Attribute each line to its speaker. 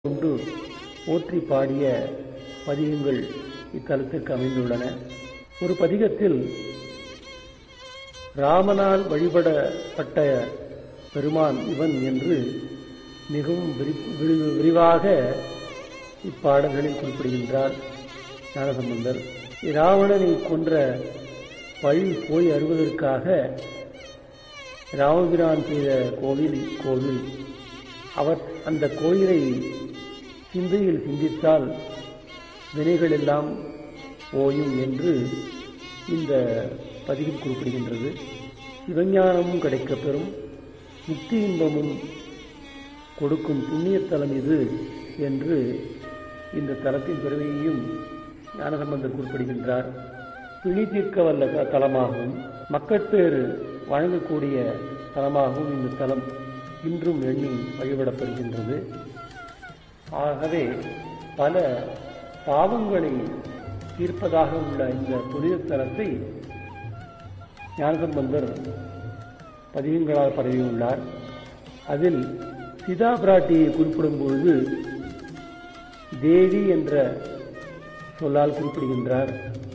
Speaker 1: கொண்டு போற்றி பாடிய பதிகங்கள் இத்தலத்திற்கு அமைந்துள்ளன ஒரு பதிகத்தில் ராமனால் வழிபடப்பட்ட பெருமான் இவன் என்று மிகவும் விரி- விரி- விரிவாக இப்பாடல்களில் குறிப்பிடுகின்றார் ஞானசம்பந்தர் ராவணனை கொன்ற பழி போய் அறுவதற்காக ராமபிரான் செய்த கோவில் இக்கோவில் அவர் அந்த கோயிலை சிந்தையில் சிந்தித்தால் வினைகள் எல்லாம் ஓயும் என்று இந்த பதிவில் குறிப்பிடுகின்றது சிவஞானமும் கிடைக்கப் பெறும் முக்தி இன்பமும் கொடுக்கும் புண்ணியத்தலம் இது என்று இந்த தலத்தின் பெருமையையும் ஞானசம்பந்தர் குறிப்பிடுகின்றார் பிழி தீர்க்க வல்ல த- தலமாகவும் மக்கட்பேறு வழங்கக்கூடிய தலமாகவும் இந்த தலம் இன்றும் எண்ணி வழிபடப்படுகின்றது ஆகவே பல பாவங்களை தீர்ப்பதாக உள்ள இந்த புனித தலத்தை ஞானசம்பந்தர் பதிகங்களால் பரவியுள்ளார் அதில் சிதா பிராட்டியை குறிப்பிடும் பொழுது தேவி என்ற சொல்லால் குறிப்பிடுகின்றார்